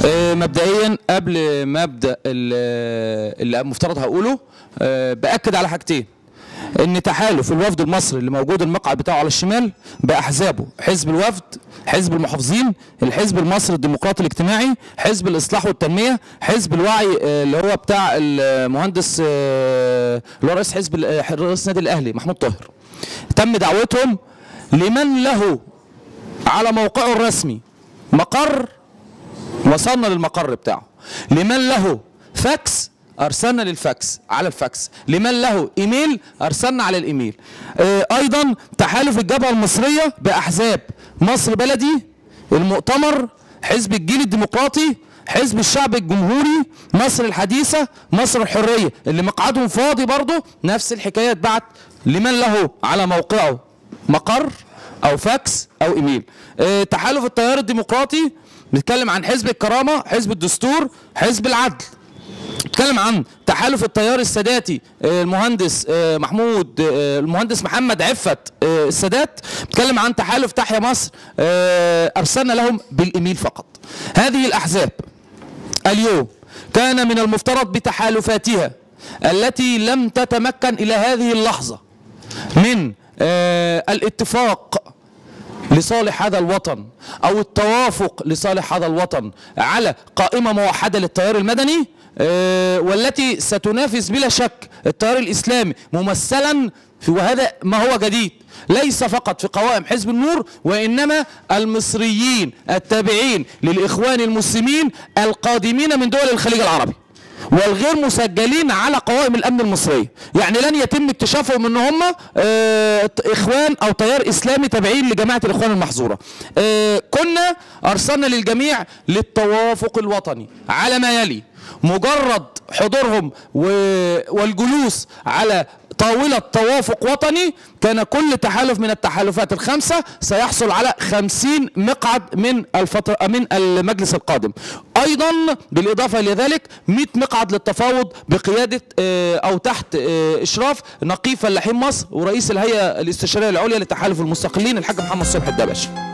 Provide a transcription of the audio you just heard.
آه، مبدئيا قبل ما ابدا ال- اللي المفترض هقوله آه، باكد على حاجتين ان تحالف الوفد المصري اللي موجود المقعد بتاعه على الشمال باحزابه حزب الوفد حزب المحافظين الحزب المصري الديمقراطي الاجتماعي حزب الاصلاح والتنميه حزب الوعي آه، اللي هو بتاع المهندس آه، اللي هو رئيس حزب ال- آه، رئيس النادي الاهلي محمود طاهر تم دعوتهم لمن له على موقعه الرسمي مقر وصلنا للمقر بتاعه لمن له فاكس ارسلنا للفاكس على الفاكس لمن له ايميل ارسلنا على الايميل آه ايضا تحالف الجبهه المصريه باحزاب مصر بلدي المؤتمر حزب الجيل الديمقراطي حزب الشعب الجمهوري مصر الحديثه مصر الحريه اللي مقعدهم فاضي برضه نفس الحكايه اتبعت لمن له على موقعه مقر او فاكس او ايميل آه تحالف التيار الديمقراطي بنتكلم عن حزب الكرامه حزب الدستور حزب العدل بنتكلم عن تحالف التيار الساداتي آه، المهندس آه، محمود آه، المهندس محمد عفت آه، السادات بنتكلم عن تحالف تحيا مصر آه، ارسلنا لهم بالايميل فقط هذه الاحزاب اليوم كان من المفترض بتحالفاتها التي لم تتمكن الى هذه اللحظه من آه، الاتفاق لصالح هذا الوطن او التوافق لصالح هذا الوطن على قائمه موحده للتيار المدني آه، والتي ستنافس بلا شك التيار الاسلامي ممثلا في وهذا ما هو جديد ليس فقط في قوائم حزب النور وانما المصريين التابعين للاخوان المسلمين القادمين من دول الخليج العربي والغير مسجلين على قوائم الامن المصريه يعني لن يتم اكتشافهم ان هم آه، اخوان او تيار اسلامي تابعين لجماعه الاخوان المحظوره آه، كنا ارسلنا للجميع للتوافق الوطني على ما يلي مجرد حضورهم و- والجلوس على طاولة توافق وطني كان كل تحالف من التحالفات الخمسة سيحصل على خمسين مقعد من الفترة من المجلس القادم أيضا بالإضافة إلى ذلك 100 مقعد للتفاوض بقيادة آه، أو تحت آه، إشراف نقيب فلاحين مصر ورئيس الهيئة الاستشارية العليا لتحالف المستقلين الحاج محمد صبحي الدبش